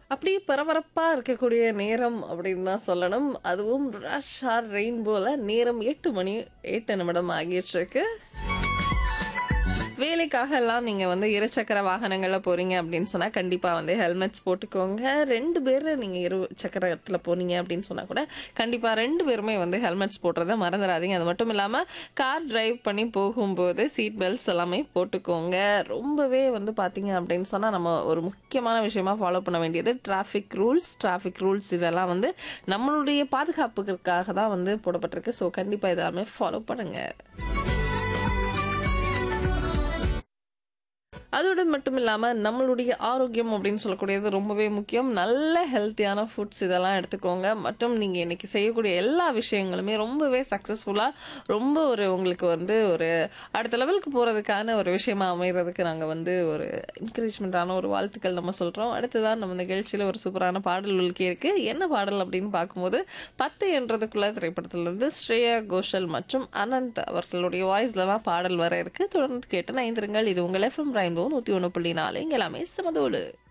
அப்படியே பரபரப்பா இருக்கக்கூடிய நேரம் அப்படின்னு தான் சொல்லணும். அதுவும் ரஷ் ஆர் ரெயின்போல நேரம் 8 மணி 8 நிமிடம் ஆகிட்டிருக்கு. வேலைக்காகலாம் நீங்க வந்து இருசக்கர வாகனங்கள்ல போறீங்க அப்படின்னு சொன்னா, கண்டிப்பா வந்து ஹெல்மெட்ஸ் போட்டுக்கோங்க. 2 பேரு நீங்க இரு சக்கரத்துல போனீங்க அப்படின்னு சொன்னா கூட, கண்டிப்பா 2 பேருமே வந்து ஹெல்மெட்ஸ் போடுறத மறந்துறாதீங்க. அது மட்டும் இல்லாம கார் டிரைவ் பண்ணி போகும்போது சீட் பெல்ட்ஸ் எல்லாமே போட்டுக்கோங்க. ரொம்பவே வந்து பார்த்தீங்க அப்படின்னு சொன்னா, நம்ம ஒரு முக்கியமான விஷயமா ஃபாலோ பண்ண வேண்டியது டிராஃபிக் ரூல்ஸ். டிராஃபிக் ரூல்ஸ் இதெல்லாம் வந்து நம்மளுடைய பாதுகாப்புக்காக தான் வந்து போடப்பட்டிருக்கு. ஸோ கண்டிப்பா இதெல்லாமே ஃபாலோ பண்ணுங்க. அதோடு மட்டும் இல்லாம நம்மளுடைய ஆரோக்கியம் அப்படின்னு சொல்லக்கூடியது ரொம்பவே முக்கியம். நல்ல ஹெல்த்தியான ஃபுட்ஸ் இதெல்லாம் எடுத்துக்கோங்க. மற்றும் நீங்க இன்னைக்கு செய்யக்கூடிய எல்லா விஷயங்களுமே ரொம்பவே சக்சஸ்ஃபுல்லா ரொம்ப ஒரு உங்களுக்கு வந்து ஒரு அடுத்த லெவலுக்கு போறதுக்கான ஒரு விஷயமா அமையறதுக்கு நாங்க வந்து ஒரு என்கரேஜ்மென்ட்டான ஒரு வாழ்த்துக்கள் நம்ம சொல்றோம். அடுத்ததா நம்ம நிகழ்ச்சியில ஒரு சூப்பரான பாடல் ஒலிக்க இருக்கு. என்ன பாடல் அப்படின்னு பார்க்கும்போது, 10 என்றதுக்குள்ள திரைப்படத்திலிருந்து ஸ்ரேயா கோஷல் மற்றும் அனந்த் அவர்களுடைய வாய்ஸ்ல தான் பாடல் வர இருக்கு. தொடர்ந்து கேட்டு இணைந்திருங்கள். இது உங்கள் எஃப்எம் ரெயின்போ 101.4 இங்க எல்லாமே சமதோடு.